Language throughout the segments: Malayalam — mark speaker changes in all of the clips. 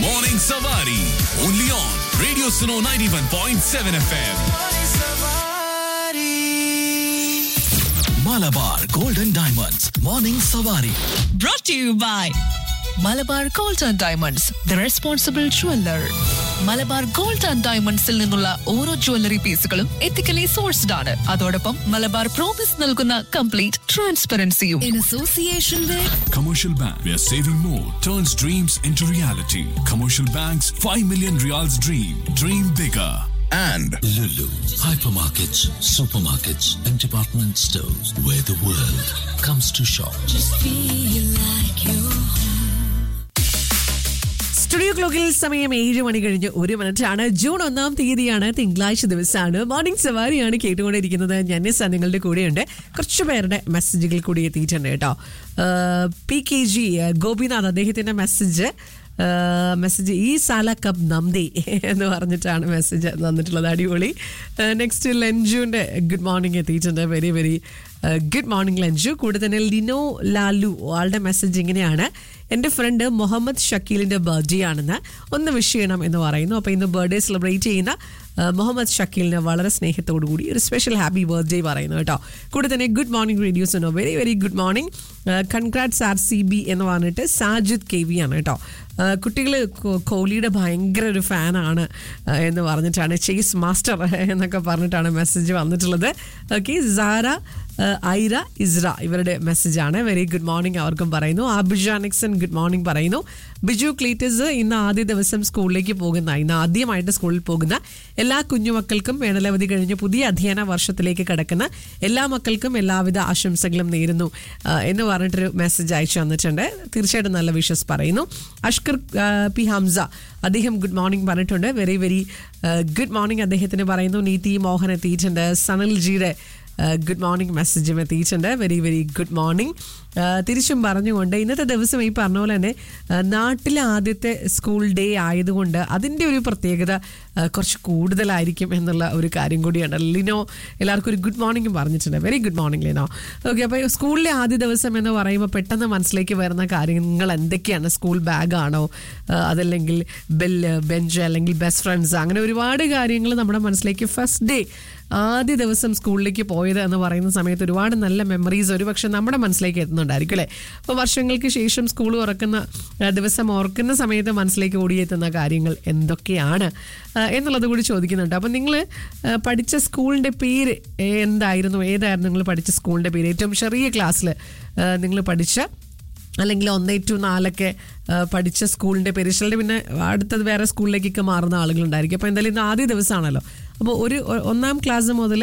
Speaker 1: Morning Savari. Only on Radio Suno 91.7 FM. Malabar Golden Diamonds. Morning Savari.
Speaker 2: brought to you by Malabar gold and diamonds the responsible jeweller Malabar gold and ഡയമണ്ട്സിൽ നിന്നുള്ള ഓരോ ജ്വല്ലറി പീസുകളും എത്തിക്കലി സോഴ്സ്ഡ് ആണ് അതോടൊപ്പം മലബാർ പ്രോമിസ് നൽകുന്ന കംപ്ലീറ്റ് ട്രാൻസ്പെറൻസിയും in association with
Speaker 1: Commercial Bank, where saving more turns dreams into reality. Commercial Bank's 5 million reals dream. Dream bigger. And
Speaker 3: Lulu, hypermarkets, supermarkets, and department stores where the world comes to shop.
Speaker 4: Studio ക്ലോക്കിൽ സമയം ഏഴ് മണി കഴിഞ്ഞ് ഒരു മിനിറ്റ് ആണ് ജൂൺ ഒന്നാം തീയതിയാണ് തിങ്കളാഴ്ച ദിവസമാണ് മോർണിംഗ് സവാരിയാണ് കേട്ടുകൊണ്ടിരിക്കുന്നത് ഞന്നിസ നിങ്ങളുടെ കൂടെയുണ്ട് കുറച്ച് പേരുടെ മെസ്സേജുകൾ കൂടി എത്തിയിട്ടുണ്ട് കേട്ടോ പി കെ ജി ഗോപിനാഥ് അദ്ദേഹത്തിന്റെ മെസ്സേജ് മെസ്സേജ് ഈ സാല കബ് നന്ദി എന്ന് പറഞ്ഞിട്ടാണ് മെസ്സേജ് തന്നിട്ടുള്ളത് അടിപൊളി നെക്സ്റ്റ് ലഞ്ചുവിൻ്റെ ഗുഡ് മോർണിംഗ് എത്തിയിട്ടുണ്ട് very very good morning Lanchu കൂടെ തന്നെ ലിനോ ലാലു ആളുടെ മെസ്സേജ് ഇങ്ങനെയാണ് എൻ്റെ ഫ്രണ്ട് മുഹമ്മദ് ഷക്കീലിൻ്റെ ബർത്ത്ഡേ ആണെന്ന് ഒന്ന് വിഷ് ചെയ്യണം എന്ന് പറയുന്നു അപ്പോൾ ഇന്ന് ബർത്ത്ഡേ സെലിബ്രേറ്റ് ചെയ്യുന്ന ആ, മുഹമ്മദ് ഷക്കീലിന് വളരെ സ്നേഹത്തോടു കൂടി ഒരു സ്പെഷ്യൽ ഹാപ്പി ബർത്ത്ഡേ പറയുന്നു കേട്ടോ കൂടെ തന്നെ ഗുഡ് മോർണിംഗ് റേഡിയോസ് ഉണ്ടോ very very good morning congrats R C B എന്ന് പറഞ്ഞിട്ട് സാജിദ് കെ വി ആണ് കേട്ടോ കുട്ടികൾ കോഹ്ലിയുടെ ഭയങ്കര ഒരു ഫാനാണ് എന്ന് പറഞ്ഞിട്ടാണ് ചേസ് മാസ്റ്റർ എന്നൊക്കെ പറഞ്ഞിട്ടാണ് മെസ്സേജ് വന്നിട്ടുള്ളത് ഓക്കെ സാര ഏഹ് ഐറ ഇസ്ര ഇവരുടെ മെസ്സേജാണ് വെരി ഗുഡ് മോർണിംഗ് അവർക്കും പറയുന്നു ആബിജ നിക്സൺ ഗുഡ് മോർണിംഗ് പറയുന്നു ബിജു ക്ലീറ്റസ് ഇന്ന് ആദ്യ ദിവസം സ്കൂളിലേക്ക് പോകുന്ന ഇന്ന് ആദ്യമായിട്ട് സ്കൂളിൽ പോകുന്ന എല്ലാ കുഞ്ഞുമക്കൾക്കും വേനലവധി കഴിഞ്ഞ് പുതിയ അധ്യയന വർഷത്തിലേക്ക് കടക്കുന്ന എല്ലാ മക്കൾക്കും എല്ലാവിധ ആശംസകളും നേരുന്നു ആ, എന്ന് പറഞ്ഞിട്ടൊരു മെസ്സേജ് അയച്ചു തന്നിട്ടുണ്ട് തീർച്ചയായിട്ടും നല്ല വിഷസ് പറയുന്നു അഷ്കർ ആ, പി ഹംസ അദ്ദേഹം ഗുഡ് മോർണിംഗ് പറഞ്ഞിട്ടുണ്ട് വെരി വെരി ഗുഡ് മോർണിംഗ് അദ്ദേഹത്തിന് പറയുന്നു നീതി മോഹൻ എത്തിയിട്ടുണ്ട് സനൽജിയുടെ ഗുഡ് മോർണിംഗ് മെസ്സേജും എത്തിയിട്ടുണ്ട് വെരി വെരി ഗുഡ് മോർണിംഗ് തിരിച്ചും പറഞ്ഞുകൊണ്ട് ഇന്നത്തെ ദിവസം ഈ പറഞ്ഞ പോലെ തന്നെ ആ, നാട്ടിലെ ആദ്യത്തെ സ്കൂൾ ഡേ ആയതുകൊണ്ട് അതിൻ്റെ ഒരു പ്രത്യേകത ആ, കുറച്ച് കൂടുതലായിരിക്കും എന്നുള്ള ഒരു കാര്യം കൂടിയാണ് ലിനോ എല്ലാവർക്കും ഒരു ഗുഡ് മോർണിംഗ് പറഞ്ഞിട്ടുണ്ട് very good morning Lino okay അപ്പോൾ സ്കൂളിലെ ആദ്യ ദിവസം എന്ന് പറയുമ്പോൾ പെട്ടെന്ന് മനസ്സിലേക്ക് വരുന്ന കാര്യങ്ങൾ എന്തൊക്കെയാണ് സ്കൂൾ ബാഗാണോ അതല്ലെങ്കിൽ ബെല്ല് ബെഞ്ച് അല്ലെങ്കിൽ ബെസ്റ്റ് ഫ്രണ്ട്സ് അങ്ങനെ ഒരുപാട് കാര്യങ്ങൾ നമ്മുടെ മനസ്സിലേക്ക് ഫസ്റ്റ് ഡേ ആദ്യ ദിവസം സ്കൂളിലേക്ക് പോയത് എന്ന് പറയുന്ന സമയത്ത് ഒരുപാട് നല്ല മെമ്മറീസ് ഒരുപക്ഷെ നമ്മുടെ മനസ്സിലേക്ക് എത്തുന്നുണ്ടായിരിക്കും അല്ലേ അപ്പോൾ വർഷങ്ങൾക്ക് ശേഷം സ്കൂൾ തുറക്കുന്ന ആ, ദിവസം ഓർക്കുന്ന സമയത്ത് മനസ്സിലേക്ക് ഓടിയെത്തുന്ന കാര്യങ്ങൾ എന്തൊക്കെയാണ് ആ, എന്നുള്ളത് കൂടി ചോദിക്കുന്നുണ്ട് അപ്പം നിങ്ങൾ പഠിച്ച സ്കൂളിൻ്റെ പേര് എന്തായിരുന്നു ഏതായിരുന്നു നിങ്ങൾ പഠിച്ച സ്കൂളിൻ്റെ പേര് ഏറ്റവും ചെറിയ ക്ലാസ്സിൽ നിങ്ങൾ പഠിച്ച അല്ലെങ്കിൽ ഒന്ന് ടു നാലൊക്കെ ആ, പഠിച്ച സ്കൂളിൻ്റെ പേര് ചിലരുടെ പിന്നെ അടുത്തത് വേറെ സ്കൂളിലേക്കൊക്കെ മാറുന്ന ആളുകളുണ്ടായിരിക്കും അപ്പോൾ എന്തായാലും ഇന്ന് ആദ്യ ദിവസമാണല്ലോ അപ്പോൾ ഒരു ഒ- ഒന്നാം ക്ലാസ് മുതൽ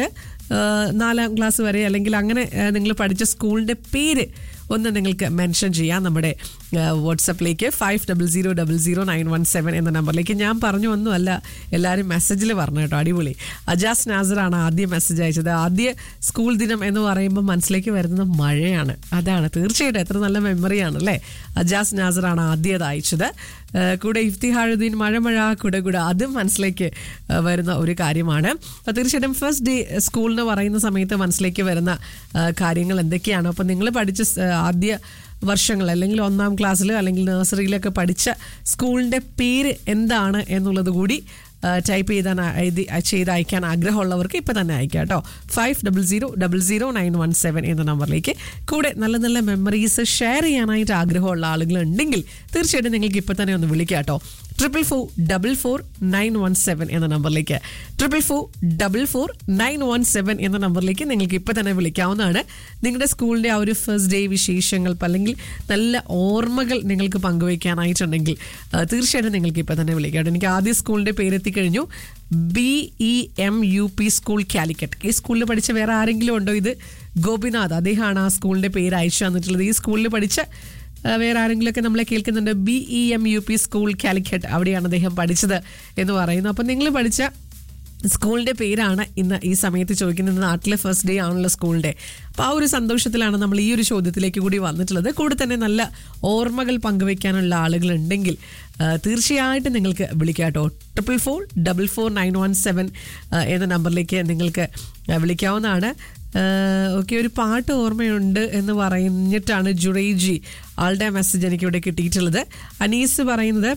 Speaker 4: നാലാം ക്ലാസ് വരെ അല്ലെങ്കിൽ അങ്ങനെ നിങ്ങൾ പഠിച്ച സ്കൂളിൻ്റെ പേര് ഒന്ന് നിങ്ങൾക്ക് മെൻഷൻ ചെയ്യാം നമ്മുടെ വാട്സപ്പിലേക്ക് five double zero double zero nine one seven എന്ന നമ്പറിലേക്ക് ഞാൻ പറഞ്ഞു ഒന്നുമല്ല എല്ലാവരും മെസ്സേജിൽ പറഞ്ഞു കേട്ടോ അടിപൊളി അജാസ് നാസറാണ് ആദ്യം മെസ്സേജ് അയച്ചത് ആദ്യ സ്കൂൾ ദിനം എന്ന് പറയുമ്പോൾ മനസ്സിലേക്ക് വരുന്നത് മഴയാണ് അതാണ് തീർച്ചയായിട്ടും എത്ര നല്ല മെമ്മറിയാണ് അല്ലേ അജാസ് നാസറാണ് ആദ്യത് അയച്ചത് ഏഹ് കൂടെ ഇഫ്തിഹാഴുദ്ദീൻ മഴ മഴ കുട കുട അതും മനസ്സിലേക്ക് ഏഹ് വരുന്ന ഒരു കാര്യമാണ് അപ്പോൾ തീർച്ചയായിട്ടും ഫസ്റ്റ് ഡേ സ്കൂൾ എന്ന് പറയുന്ന സമയത്ത് മനസ്സിലേക്ക് വരുന്ന ഏഹ് കാര്യങ്ങൾ എന്തൊക്കെയാണ് അപ്പോൾ നിങ്ങൾ പഠിച്ച സ്- ഏഹ് ആദ്യ വർഷങ്ങൾ അല്ലെങ്കിൽ ഒന്നാം ക്ലാസ്സിൽ അല്ലെങ്കിൽ നഴ്സറിയിലൊക്കെ പഠിച്ച സ്കൂളിൻ്റെ പേര് എന്താണ് എന്നുള്ളത് കൂടി ടൈപ്പ് ചെയ്താൻ എഴുതി ചെയ്ത് അയക്കാൻ ആഗ്രഹമുള്ളവർക്ക് ഇപ്പം തന്നെ അയക്കാം കേട്ടോ five double zero double zero nine one seven എന്ന നമ്പറിലേക്ക് കൂടെ നല്ല നല്ല മെമ്മറീസ് ഷെയർ ചെയ്യാനായിട്ട് ആഗ്രഹമുള്ള ആളുകൾ ഉണ്ടെങ്കിൽ തീർച്ചയായിട്ടും നിങ്ങൾക്ക് ഇപ്പം തന്നെ ഒന്ന് വിളിക്കാം കേട്ടോ triple four double four nine one seven എന്ന നമ്പറിലേക്ക് triple four double four nine one seven എന്ന നമ്പറിലേക്ക് നിങ്ങൾക്ക് ഇപ്പം തന്നെ വിളിക്കാവുന്നതാണ് നിങ്ങളുടെ സ്കൂളിൻ്റെ ആ ഒരു ഫസ്റ്റ് ഡേ വിശേഷങ്ങൾ അല്ലെങ്കിൽ നല്ല ഓർമ്മകൾ നിങ്ങൾക്ക് പങ്കുവയ്ക്കാനായിട്ടുണ്ടെങ്കിൽ ആ, തീർച്ചയായിട്ടും നിങ്ങൾക്ക് ഇപ്പം തന്നെ വിളിക്കാം കേട്ടോ. എനിക്ക് ആദ്യ സ്കൂളിൻ്റെ പേരെത്തിക്കഴിഞ്ഞു B E M U P school Calicut ഈ സ്കൂളിൽ പഠിച്ച വേറെ ആരെങ്കിലും ഉണ്ടോ ഇത് ഗോപിനാഥ് അദ്ദേഹമാണ് ആ സ്കൂളിൻ്റെ പേര് അയച്ചു തന്നിട്ടുള്ളത് ഈ സ്കൂളിൽ പഠിച്ച ആ, വേറെ ആരെങ്കിലുമൊക്കെ നമ്മളെ കേൾക്കുന്നുണ്ട് B E M U P school Calicut അവിടെയാണ് അദ്ദേഹം പഠിച്ചത് എന്ന് പറയുന്നു അപ്പം നിങ്ങൾ പഠിച്ച സ്കൂളിന്റെ പേരാണ് ഇന്ന് ഈ സമയത്ത് ചോദിക്കുന്നത് നാട്ടിലെ ഫസ്റ്റ് ഡേ ആണല്ലോ സ്കൂളിന്റെ അപ്പോൾ ആ ഒരു സന്തോഷത്തിലാണ് നമ്മൾ ഈ ഒരു ചോദ്യത്തിലേക്ക് കൂടി വന്നിട്ടുള്ളത് കൂടെ തന്നെ നല്ല ഓർമ്മകൾ പങ്കുവെക്കാനുള്ള ആളുകൾ ഉണ്ടെങ്കിൽ ആ, തീർച്ചയായിട്ടും നിങ്ങൾക്ക് വിളിക്കാം കേട്ടോ triple four double four nine one seven എന്ന നമ്പറിലേക്ക് നിങ്ങൾക്ക് ആ, വിളിക്കാവുന്നതാണ് ഓക്കെ ഒരു പാട്ട് ഓർമ്മയുണ്ട് എന്ന് പറഞ്ഞിട്ടാണ് ജുറൈജി ആളുടെ മെസ്സേജ് എനിക്ക് ഇവിടെ കിട്ടിയിട്ടുള്ളത് അനീസ് പറയുന്നത്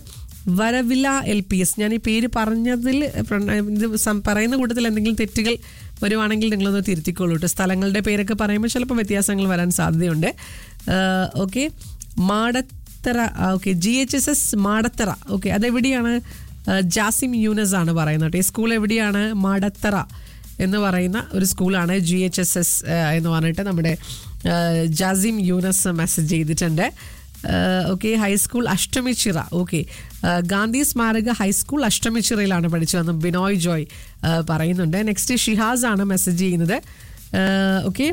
Speaker 4: വരവില എൽ പി എസ് ഞാൻ ഈ പേര് പറഞ്ഞതിൽ പ്രണ- ഇത് സം- പറയുന്ന കൂട്ടത്തിൽ എന്തെങ്കിലും തെറ്റുകൾ വരുവാണെങ്കിൽ നിങ്ങളൊന്ന് തിരുത്തിക്കോളൂ കേട്ടോ സ്ഥലങ്ങളുടെ പേരൊക്കെ പറയുമ്പോൾ ചിലപ്പോൾ വ്യത്യാസങ്ങൾ വരാൻ സാധ്യതയുണ്ട് okay Madathara okay G H S S Madathara okay അതെവിടെയാണ് ആ, ജാസിം യൂനസ് ആണ് പറയുന്നത് കേട്ടോ ഈ സ്കൂൾ എവിടെയാണ് മാടത്തറ എന്ന് പറയുന്ന ഒരു സ്കൂളാണ് ജി എച്ച് എസ് എസ് എന്ന് പറഞ്ഞിട്ട് നമ്മുടെ ആ, ജാസിം യൂനസ് മെസ്സേജ് ചെയ്തിട്ടുണ്ട് okay high school Ashtamichira okay Gandhi സ്മാരക ഹൈസ്കൂൾ അഷ്ടമിച്ചിറയിലാണ് പഠിച്ചതെന്ന് ബിനോയ് ജോയ് ആ, പറയുന്നുണ്ട് നെക്സ്റ്റ് ഷിഹാസ് ആണ് മെസ്സേജ് ചെയ്യുന്നത് ഓക്കെ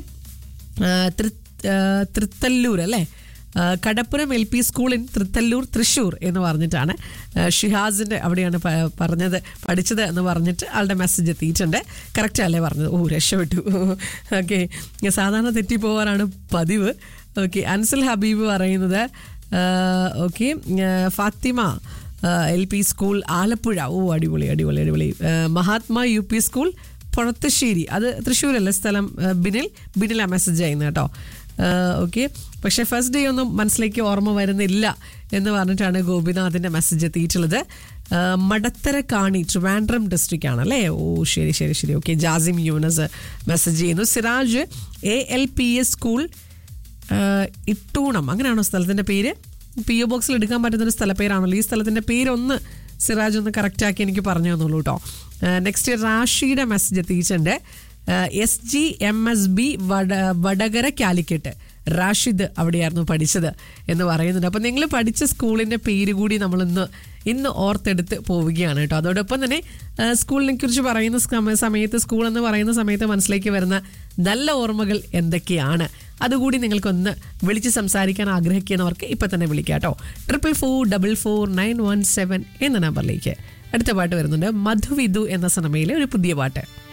Speaker 4: തൃത്തല്ലൂർ അല്ലേ ആ, Kadappuram L P school in Thrithallur Thrissur എന്ന് പറഞ്ഞിട്ടാണ് ആ, ഷിഹാസിൻ്റെ അവിടെയാണ് പ- പറഞ്ഞത് പഠിച്ചത് എന്ന് പറഞ്ഞിട്ട് ആളുടെ മെസ്സേജ് എത്തിയിട്ടുണ്ട് കറക്റ്റ് അല്ലേ പറഞ്ഞത് ഓ രക്ഷപ്പെട്ടു ഓക്കെ സാധാരണ തെറ്റിപ്പോവാറാണ് പതിവ് ഓക്കെ അൻസൽ ഹബീബ് പറയുന്നത് okay Fathima L P school Alappuzha ഓ അടിപൊളി അടിപൊളി അടിപൊളി ആ, Mahatma U P school Puratthussery അത് തൃശ്ശൂരല്ലേ സ്ഥലം ആ, ബിനിൽ ബിനിലാ മെസ്സേജ് ചെയ്യുന്നത് കേട്ടോ ഓക്കെ പക്ഷേ ഫസ്റ്റ് ഡേ ഒന്നും മനസ്സിലേക്ക് ഓർമ്മ വരുന്നില്ല എന്ന് പറഞ്ഞിട്ടാണ് ഗോപിനാഥിൻ്റെ മെസ്സേജ് എത്തിയിട്ടുള്ളത് ആ, മടത്തര കാണി ട്രിവാൻഡ്രം ഡിസ്ട്രിക്റ്റ് ആണ് അല്ലേ ഓ ശരി ശരി ശരി ഓക്കെ ജാസിം യൂനസ് മെസ്സേജ് ചെയ്യുന്നു Siraj A L P S school ആഹ് ഇട്ടൂണം അങ്ങനെയാണോ സ്ഥലത്തിന്റെ പേര് പി ഒ ബോക്സിൽ എടുക്കാൻ പറ്റുന്ന ഒരു സ്ഥലപ്പേരാണല്ലോ ഈ സ്ഥലത്തിന്റെ പേരൊന്ന് സിറാജ് ഒന്ന് കറക്റ്റ് ആക്കി എനിക്ക് പറഞ്ഞു തന്നുള്ളൂ കേട്ടോ നെക്സ്റ്റ് റാഷിയുടെ മെസ്സേജ് എത്തിയിട്ടുണ്ട് S G M S B വട വടകര കാലിക്കറ്റ് റാഷിദ് അവിടെയായിരുന്നു പഠിച്ചത് എന്ന് പറയുന്നുണ്ട് അപ്പം നിങ്ങൾ പഠിച്ച സ്കൂളിൻ്റെ പേര് കൂടി നമ്മൾ ഇന്ന് ഇന്ന് ഓർത്തെടുത്ത് പോവുകയാണ് കേട്ടോ അതോടൊപ്പം തന്നെ ആ, സ്കൂളിനെ കുറിച്ച് പറയുന്ന സമ- സമയത്ത് സ്കൂൾ എന്ന് പറയുന്ന സമയത്ത് മനസ്സിലേക്ക് വരുന്ന നല്ല ഓർമ്മകൾ എന്തൊക്കെയാണ് അതുകൂടി നിങ്ങൾക്കൊന്ന് വിളിച്ച് സംസാരിക്കാൻ ആഗ്രഹിക്കുന്നവർക്ക് ഇപ്പം തന്നെ വിളിക്കാം കേട്ടോ triple four double four nine one seven എന്ന നമ്പറിലേക്ക് അടുത്ത പാട്ട് വരുന്നുണ്ട് മധുവിധു എന്ന സിനിമയിലെ ഒരു പുതിയ പാട്ട്